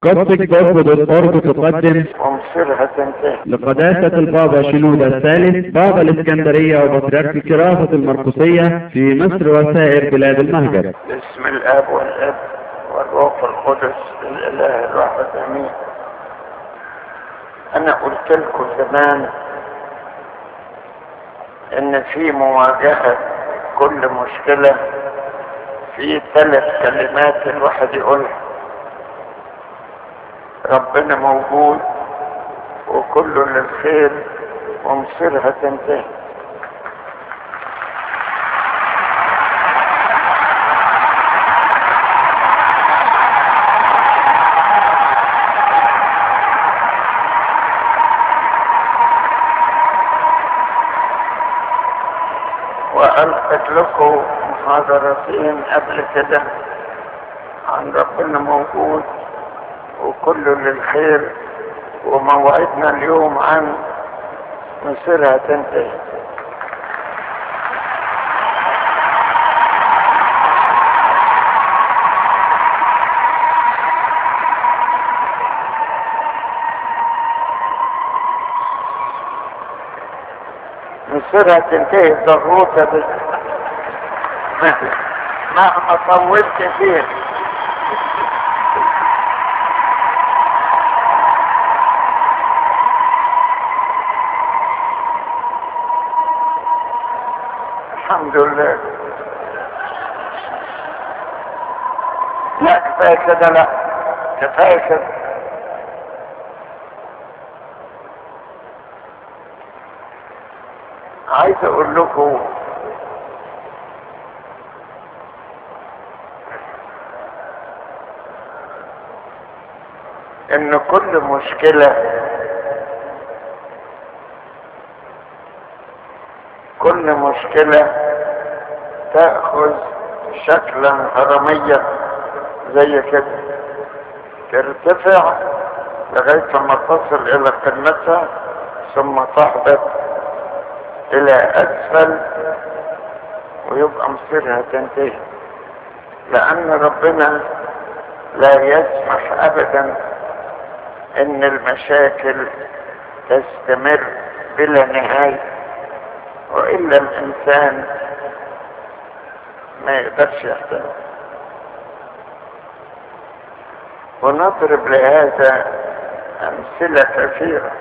قصة جذب الأرض تقدم ومصيرها تنتهي لقداسة البابا شنودة الثالث بابا الإسكندرية وبطريرك كرافة المرقسية في مصر وسائر بلاد المهجر باسم الاب والاب والروح القدس الاله الواحد امين انا قلت لكم زمان ان في مواجهة كل مشكلة في ثلاث كلمات الواحد يقولها ربنا موجود وكله للخير ومصيرها تنتهي وألقت لكم محاضرتين قبل كده عن ربنا موجود وكله للخير وموعدنا اليوم عن مصيرها تنتهي مصيرها تنتهي ضغوطة بس مهما طولت فيها الحمد لله لا كفايه كده لا كفايه كده عايز اقول لكم ان كل مشكله كل مشكلة تأخذ شكلا هرميا زي كده ترتفع لغاية ما تصل إلى قمتها ثم تهبط إلى أسفل ويبقى مصيرها تنتهي لأن ربنا لا يسمح أبدا إن المشاكل تستمر بلا نهايه وإلا الإنسان ما يقدرش يحتمل ونضرب لهذا أمثلة كثيرة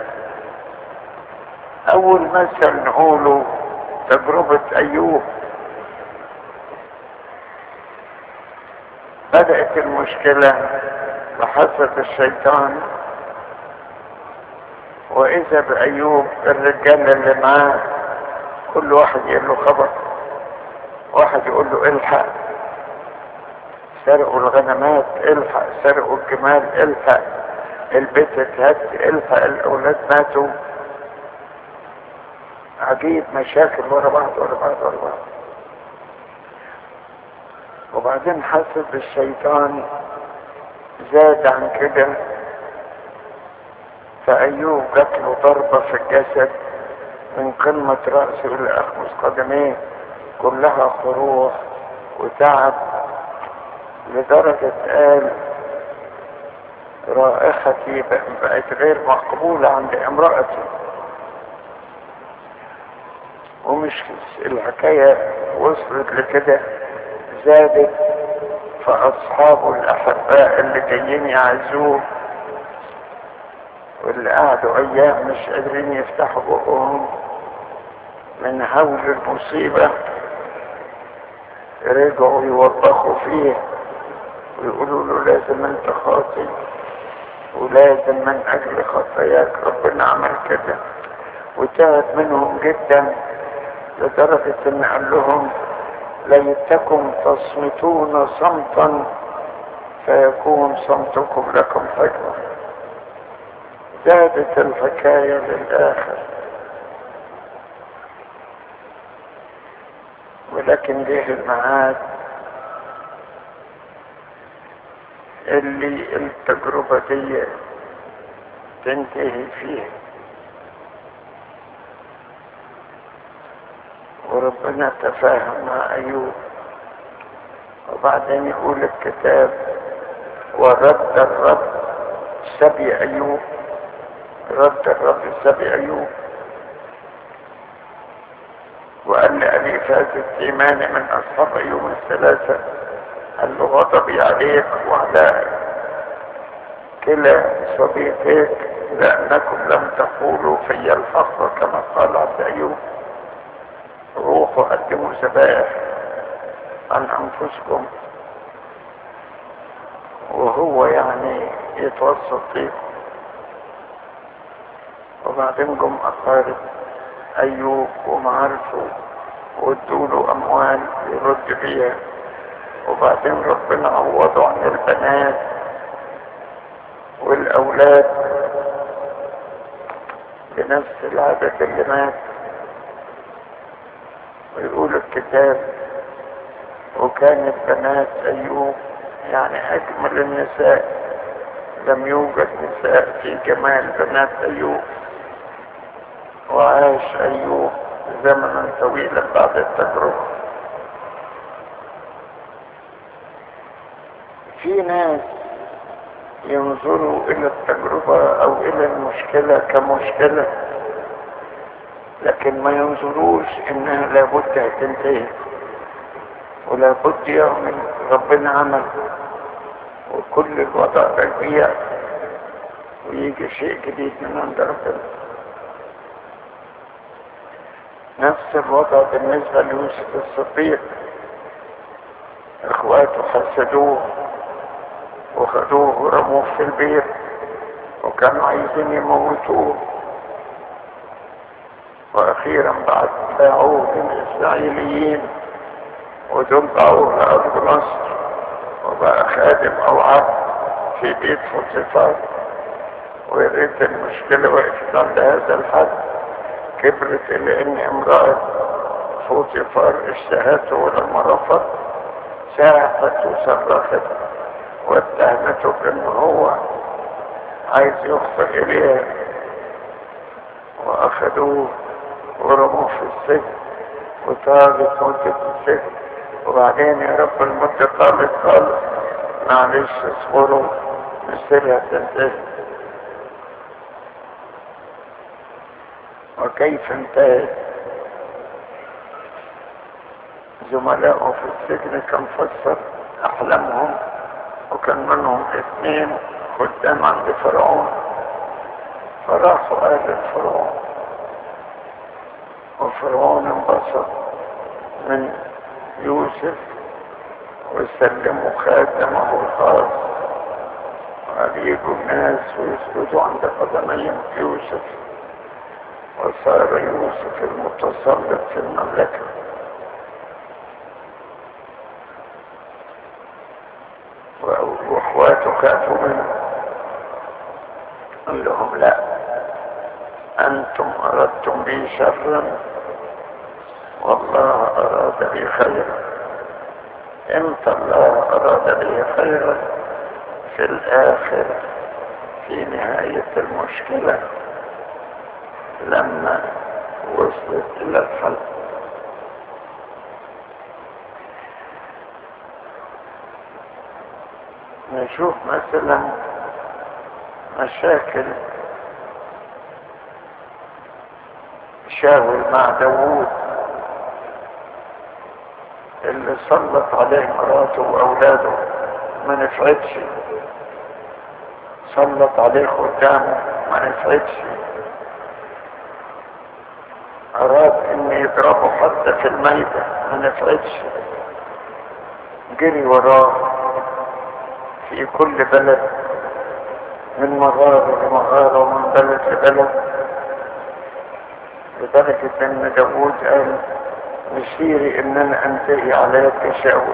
أول مثل نقوله تجربة أيوب بدأت المشكلة بحسد الشيطان وإذا بأيوب الرجال اللي معاه كل واحد يقول له خبر واحد يقول له الحق سرقوا الغنمات الحق سرقوا الجمال الحق البيت اتهد الحق الاولاد ماتوا عجيب مشاكل ورا بعض ورا بعض ورا بعض وبعدين حسب الشيطان زاد عن كده فأيوب جات له ضربة في الجسد من قمة رأسه إلى أخمص قدميه كلها خروح وتعب لدرجة قال رائحتي بقت غير مقبولة عند امرأتي ومش الحكاية وصلت لكده زادت فأصحابه الأحباء اللي جايين يعزوه واللي قعدوا أيام مش قادرين يفتحوا بقهم من هول المصيبة رجعوا يوبخوا فيه ويقولوا له لازم انت خاطئ ولازم من اجل خطاياك ربنا عمل كده وتعب منهم جدا لدرجة ان قال لهم ليتكم تصمتون صمتا فيكون صمتكم لكم حكمة زادت الحكاية للآخر ولكن جه الميعاد اللي التجربة دي تنتهي فيه وربنا تفاهم مع أيوب وبعدين يقول الكتاب ورد الرب سبي أيوب رد الرب سبي أيوب وقال لأبي فاز الإيمان من أصحاب أيوب الثلاثة قال له غضبي عليك وعلى كلا صديقيك لأنكم لم تقولوا في الحق كما قال عبد أيوب روحوا قدموا ذبائح عن أنفسكم وهو يعني يتوسط فيه وبعدين جم أقارب أيوب ومعارفه وادوا له أموال يرد بيها وبعدين ربنا عوضه عن البنات والأولاد بنفس العدد اللي مات ويقول الكتاب وكانت بنات أيوب يعني أجمل النساء لم يوجد نساء في جمال بنات أيوب وعاش أيوب زمنا طويلا بعد التجربة في ناس ينظروا إلى التجربة أو إلى المشكلة كمشكلة لكن ما ينظروش إنها لابد هتنتهي ولابد يعمل ربنا عمل وكل الوضع رجيع ويجي شيء جديد من عند ربنا نفس الوضع بالنسبة ليوسف الصديق اخواته حسدوه وخدوه ورموه في البيت وكانوا عايزين يموتوه واخيرا بعد باعوه للاسرائيليين ودول باعوه لارض مصر وبقى خادم او عبد في بيت فوتيفار ويا ريت المشكله وقفت عند هذا الحد كبرت الى ان امراه فوتيفار اشتهته ولما رفض ساعدت وصرخت واتهمته بان هو عايز يخطئ اليها واخدوه ورموه في السجن وطالت مدة السجن وبعدين يا رب المدة طالت خالص معلش اصبروا مصيرها تنتهي وكيف انتهت زملائه في السجن كان فسر احلامهم وكان منهم اثنين خدام عند فرعون فراحوا قال فرعون وفرعون انبسط من يوسف وسلموا خاتمه الخاص وقال يجوا الناس ويسجدوا عند قدمي يوسف وصار يوسف المتسلط في المملكه واخواته خافوا منه قال لهم لا انتم اردتم بي شرا والله اراد بي خيرا امتى الله اراد بي خيرا في الاخر في نهاية المشكلة لما وصلت الى الحل نشوف مثلا مشاكل شاول مع داوود اللي سلط عليه مراته واولاده ما نفعتش سلط عليه خدامه ما نفعتش اراد ان يضربه حتى في الميدة ما نفعتش جري وراه في كل بلد من مغارة لمغارة ومن بلد لبلد لدرجة ان داوود قال مسيري ان انا انتهي على يد شاول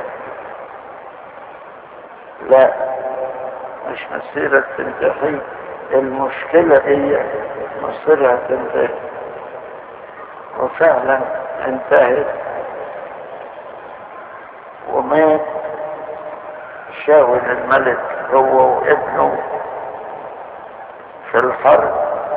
لا مش مسيرة تنتهي المشكلة هي مصيرها تنتهي وفعلا انتهت ومات شاول الملك هو وابنه في الحرب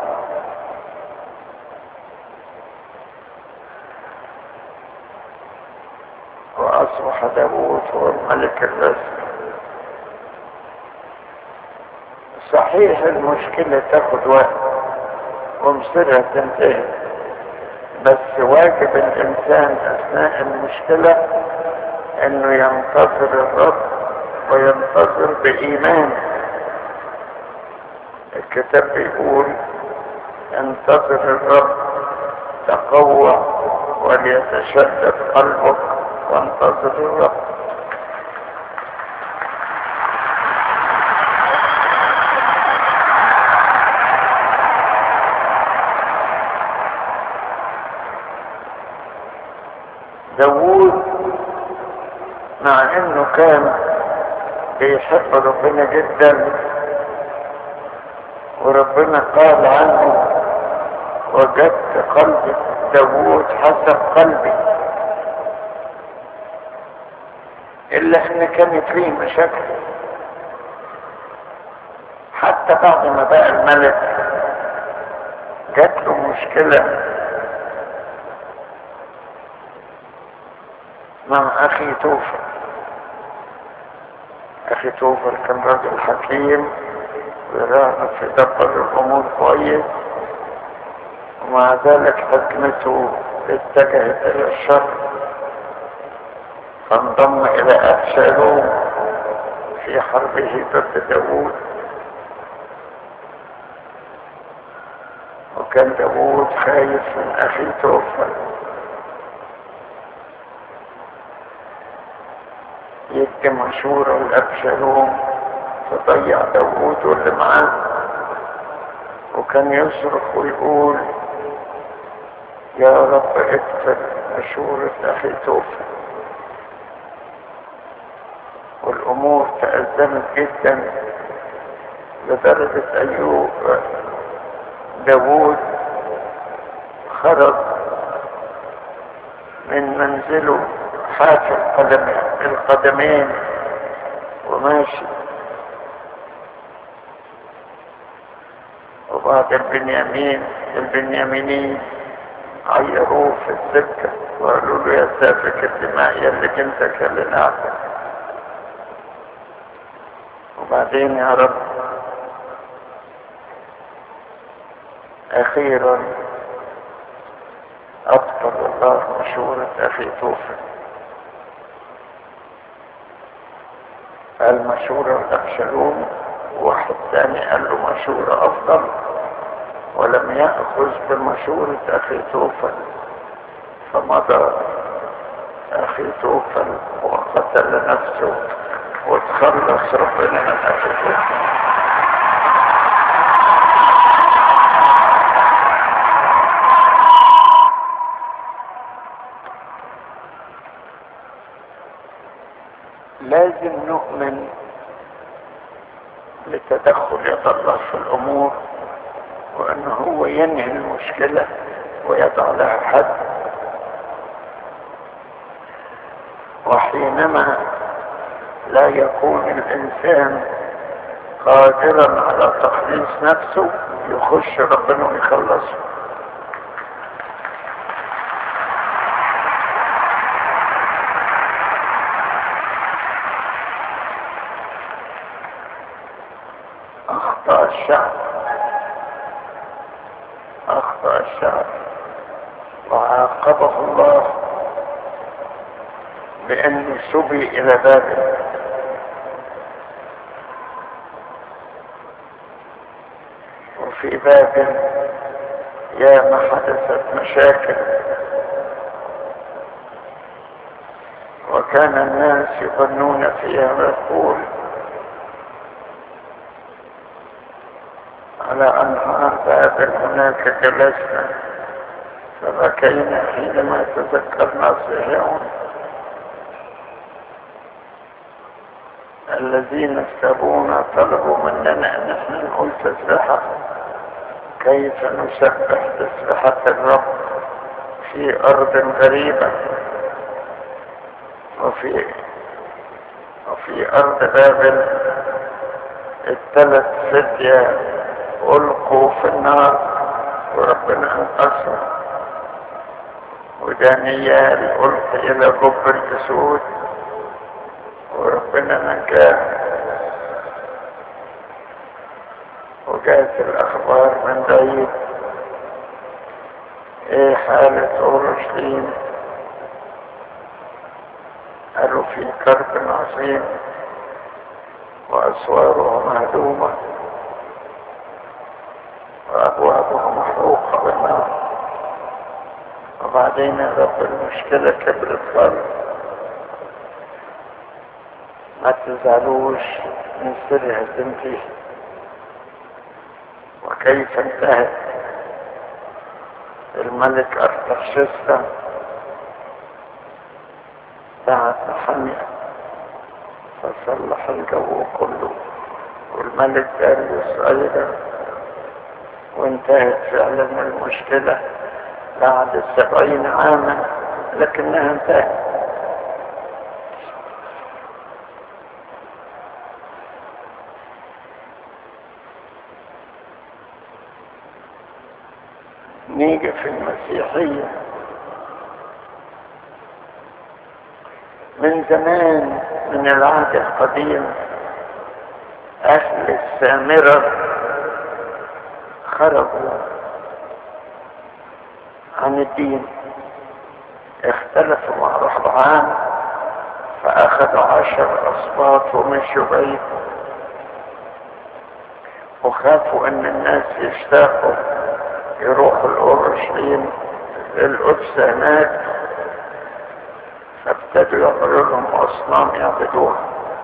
وأصبح داوود هو الملك الرسمي صحيح المشكلة تاخد وقت ومصيرها تنتهي بس واجب الإنسان أثناء المشكلة إنه ينتظر الرب وينتظر بإيمان الكتاب بيقول انتظر الرب تقوى وليتشدد قلبك وانتظر الرب داوود مع انه كان بيحب ربنا جدا وربنا قال عنه وجدت قلب داوود حسب قلبي الا ان كانت فيه مشاكل حتى بعد ما بقى الملك جات له مشكله مع اخي توفل اخي توفل كان راجل حكيم ويعرف يدبر الامور كويس ومع ذلك حكمته اتجهت الى الشر فانضم الى ابشالوم في حربه ضد داوود وكان داوود خايف من اخي توفل يدي مشورة لأبشالوم تضيع داوود واللي معاه وكان يصرخ ويقول يا رب اكتب مشورة أخي توفى والأمور تأزمت جدا لدرجة أيوب داوود خرج من منزله حافي القدمين القدمين وماشي وبعد البنيامين البنيامينين عيروه في السكة وقالوا له يا سافك الدماء يا اللي كنت كلنا وبعدين يا رب أخيرا أبطل الله مشورة أخي توفل قال مشورة لأبشالوم واحد ثاني قال له مشورة أفضل ولم يأخذ بمشورة أخي توفل فمضى أخي توفل وقتل نفسه وتخلص ربنا من أخي توفل لازم نؤمن لتدخل يد الله في الامور وانه هو ينهي المشكله ويضع لها حد وحينما لا يكون الانسان قادرا على تخليص نفسه يخش ربنا ويخلصه أخطأ الشعب أخطأ الشعب وعاقبه الله بأنه سبي إلى بابل وفي بابل يا ما حدثت مشاكل وكان الناس يظنون فيها يقول على أنهار بابل هناك جلسنا فبكينا حينما تذكرنا صهيون الذين استبونا طلبوا مننا ان احنا نقول تسبحة كيف نسبح تسبحة الرب في ارض غريبة وفي وفي ارض بابل الثلاث فتية القوا في النار وربنا انقذهم ودانيال القي الى جب الاسود وربنا نجاه وجاءت الأخبار من بعيد إيه حالة أورشليم قالوا في كرب عظيم وأسوارها مهدومة وأبوابها محروقة بالنار وبعدين يا رب المشكلة كبرت خالص ما تزعلوش من سر هزمتي وكيف انتهت الملك أرتخشستا بعت محمد فصلح الجو كله والملك داريوس أيضا وانتهت فعلا المشكلة بعد سبعين عاما لكنها انتهت نيجي في المسيحية من زمان من العهد القديم أهل السامرة خرجوا عن الدين اختلفوا مع رهبان فأخذوا عشر أصوات ومشوا بعيد وخافوا أن الناس يشتاقوا يروحوا الأورشليم القدس هناك فابتدوا يعملوا لهم أصنام يعبدوها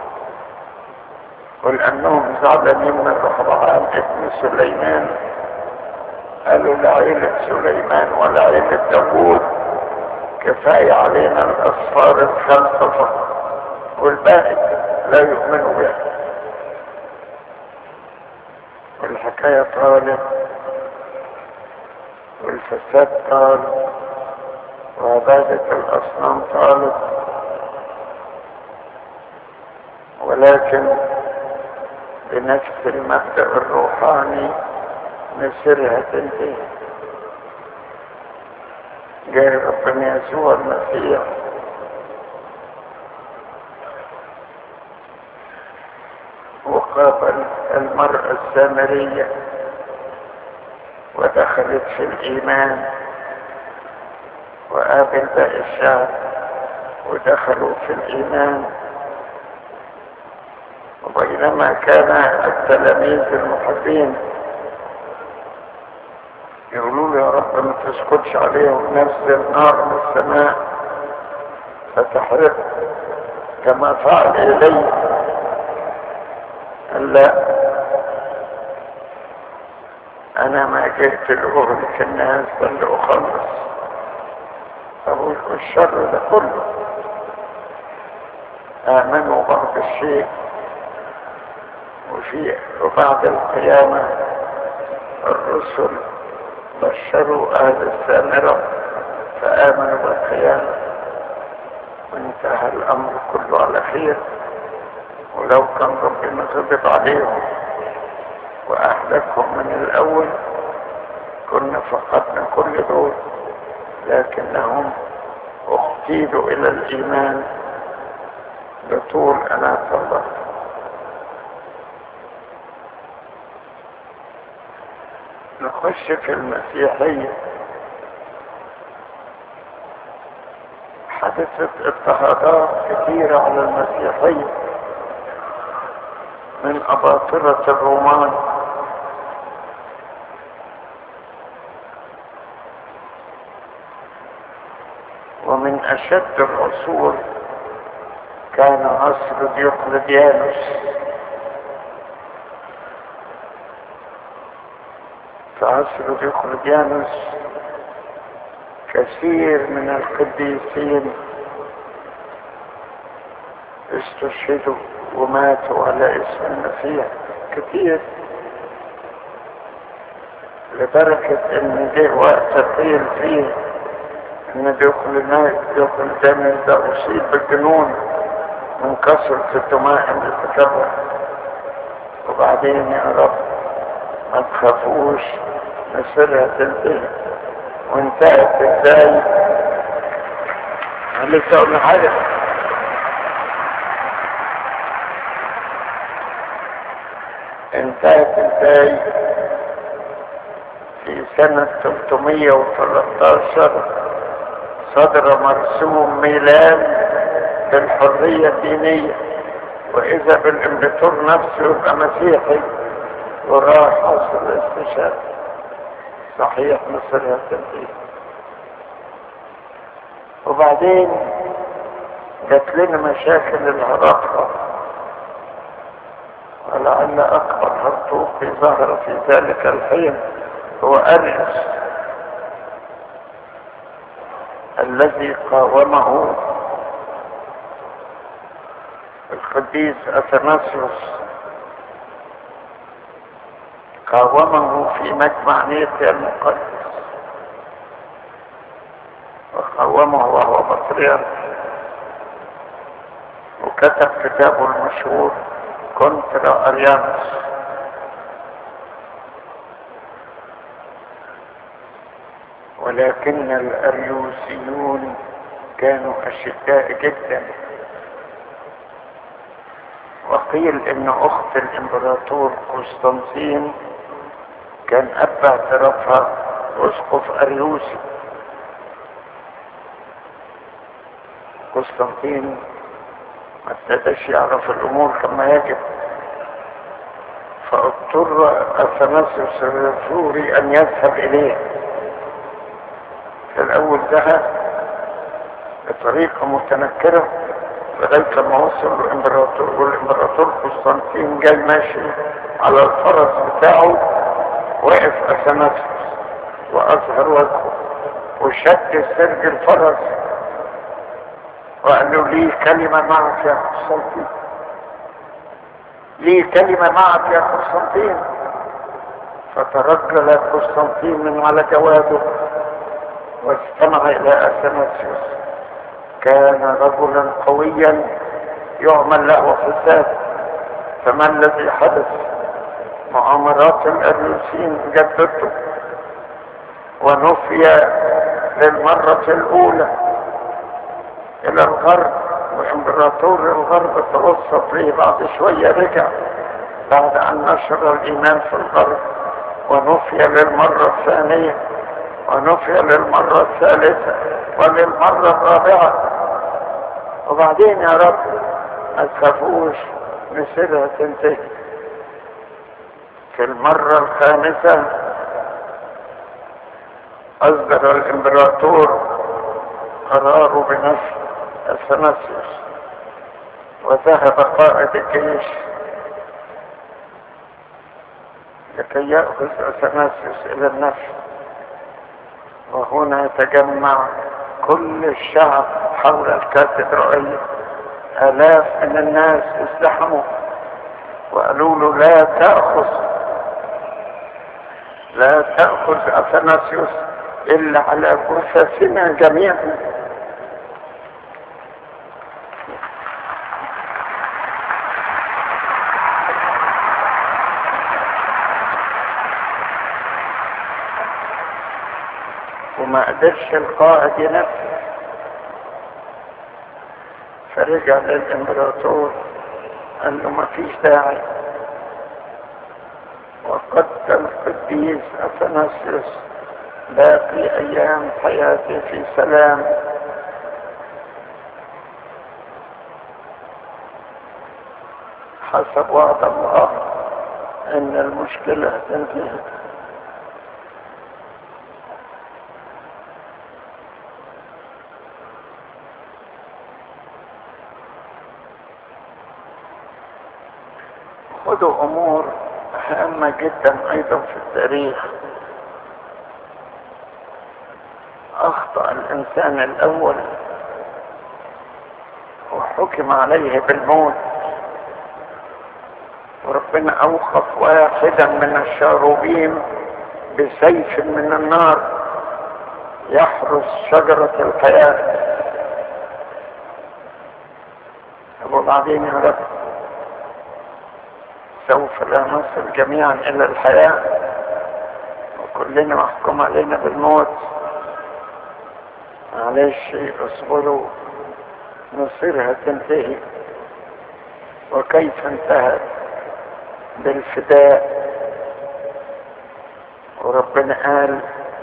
ولأنهم زعلانين من رهبان ابن سليمان قالوا لعيلة سليمان ولعيلة داوود كفاية علينا الأصفار الخمسة فقط والباقي لا يؤمنوا بها والحكاية طالت والفساد طال وعبادة الأصنام طالت ولكن بنفس المبدأ الروحاني مسيرها تنتهي جاي ربنا يسوع المسيح وقابل المرأة السامرية ودخلت في الإيمان وقابل باقي الشعب ودخلوا في الإيمان وبينما كان التلاميذ المحبين يقولوا له يا رب ما تسكتش عليهم نزل نار من السماء فتحرق كما فعل إلي قال لا أنا ما جئت لأغلق الناس بل لأخلص أقول الشر ده كله آمنوا بعض الشيء وفي وبعد القيامة الرسل بشروا أهل السامرة فآمنوا بالقيامة وانتهى الأمر كله على خير ولو كان ربنا غضب عليهم وأهلكهم من الأول كنا فقدنا كل دول لكنهم اختيلوا إلى الإيمان بطول أناة الله نخش في المسيحية حدثت اضطهادات كثيرة على المسيحية من أباطرة الرومان ومن أشد العصور كان عصر ديوقلديانوس في عصر ديوقلديانوس كثير من القديسين استشهدوا وماتوا على اسم المسيح كثير لدرجة ان جه وقت قيل فيه ان ديوقلديانوس ديوقلديانوس ده اصيب بالجنون من كثرة الدماء اللي تكبر وبعدين يا رب ما تخافوش مصيرها تنتهي وانتهت ازاي انا لسه اقول حاجه انتهت ازاي في سنة 313 صدر مرسوم ميلان بالحرية الدينية واذا بالامبراطور نفسه يبقى مسيحي وراح حصل الاستشهاد صحيح مصر التنفيذ وبعدين جات لنا مشاكل العراق ولعل اكبر هرطوق ظهر في ذلك الحين هو اريس الذي قاومه القديس اثناسيوس قاومه في مجمع نيتيا المقدس وقاومه وهو بطريرك وكتب كتابه المشهور كونترا اريانوس ولكن الاريوسيون كانوا اشداء جدا وقيل ان اخت الامبراطور قسطنطين كان اب اعترافها اسقف اريوسي قسطنطين ما ابتداش يعرف الامور كما يجب فاضطر اثناسيوس الرسولي ان يذهب اليه في الاول ذهب بطريقة متنكرة لغاية ما وصل الامبراطور والامبراطور قسطنطين جاي ماشي على الفرس بتاعه وقف اثناسيوس واظهر وجهه وشد سرج الفرس وقال له لي كلمة معك يا قسطنطين لي كلمة معك يا قسطنطين فترجل قسطنطين من على جواده واستمع الى اثناسيوس كان رجلا قويا يعمل له حساب فما الذي حدث مؤامرات الاريوسيين جدته ونفي للمرة الاولى الى الغرب وامبراطور الغرب توسط ليه بعد شوية رجع بعد ان نشر الايمان في الغرب ونفي للمرة الثانية ونفي للمرة الثالثة وللمرة الرابعة وبعدين يا رب ما تخافوش مصيرها تنتهي في المرة الخامسة أصدر الإمبراطور قراره بنفسه اثناسيوس وذهب قائد الجيش لكي يأخذ اثناسيوس إلى النفس وهنا يتجمع كل الشعب حول الكاتدرائية آلاف من الناس ازدحموا وقالوا له لا تأخذ لا تأخذ أثناسيوس إلا على جثثنا جميعا وما قدرش القائد ينفذ فرجع للامبراطور قال له ما فيش داعي وقتل القديس اثناسيوس باقي ايام حياته في سلام حسب وعد الله ان المشكله تنتهي خدوا امور هامة جدا ايضا في التاريخ اخطأ الانسان الاول وحكم عليه بالموت وربنا اوقف واحدا من الشاروبين بسيف من النار يحرس شجرة الحياة وبعدين يا رب سوف لا نصل جميعا الى الحياة وكلنا محكوم علينا بالموت معلش اصبروا مصيرها تنتهي وكيف انتهت بالفداء وربنا قال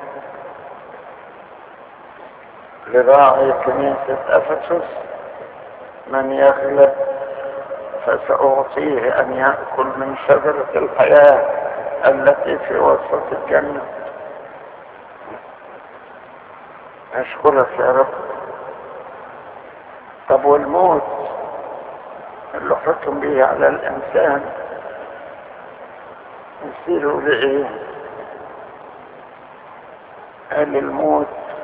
لراعي كنيسة أفسس من يغلب فسأعطيه أن يأكل من شجرة الحياة التي في وسط الجنة أشكرك يا رب طب والموت اللي حكم به على الإنسان يصيروا لإيه؟ قال الموت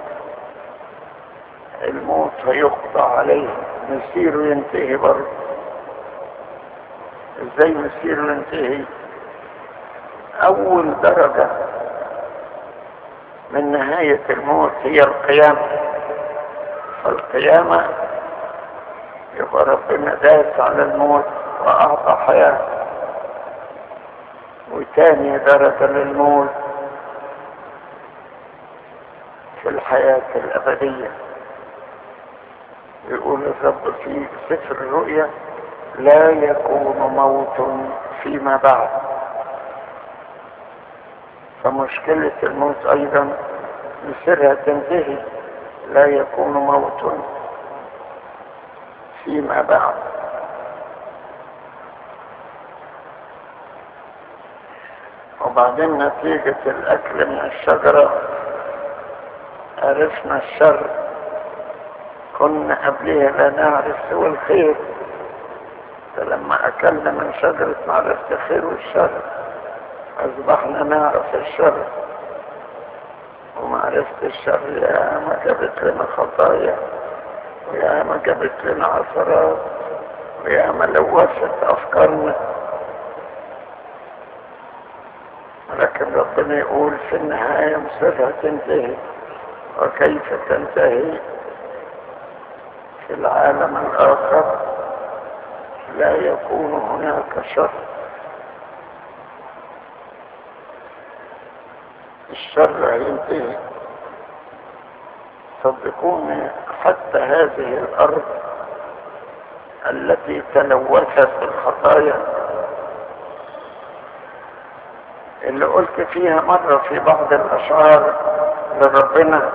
الموت هيقضى عليه مسيره ينتهي برضه ازاي مسيره ينتهي اول درجة من نهاية الموت هي القيامة فالقيامة يبقى ربنا داس على الموت واعطى حياة وتاني درجة للموت في الحياة الأبدية يقول الرب في سفر الرؤيا لا يكون موت فيما بعد فمشكلة الموت أيضا مصيرها تنتهي لا يكون موت فيما بعد وبعدين نتيجة الأكل من الشجرة عرفنا الشر كنا قبلها لا نعرف سوى الخير فلما أكلنا من شجرة معرفة الخير والشر أصبحنا نعرف الشر ومعرفة الشر يا ما جابت لنا خطايا ويا ما جابت لنا عثرات ويا ما لوثت أفكارنا لكن ربنا يقول في النهاية مصيرها تنتهي وكيف تنتهي في العالم الآخر لا يكون هناك شر الشر هينتهي صدقوني حتى هذه الأرض التي تلوثت بالخطايا اللي قلت فيها مرة في بعض الأشعار لربنا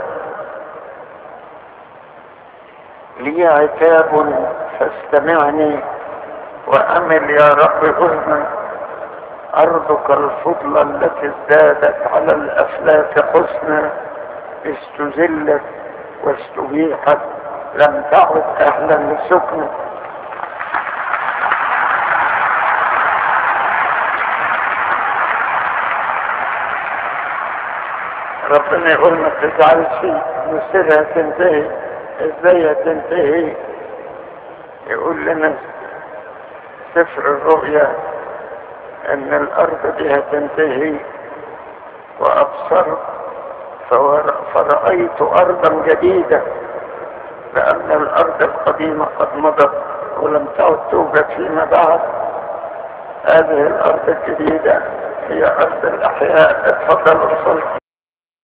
لي عتاب فاستمعني وأمل يا رب أذنا أرضك الفضلى التي ازدادت على الأفلاك حسنا استذلت واستبيحت لم تعد أهلا للسكن ربنا يقول ما تزعلش مصيرها تنتهي ازاي تنتهي يقول لنا سفر الرؤيا ان الارض دي هتنتهي وابصرت فرأيت ارضا جديدة لان الارض القديمة قد مضت ولم تعد توجد فيما بعد هذه الارض الجديدة هي ارض الاحياء اتفضل وصلت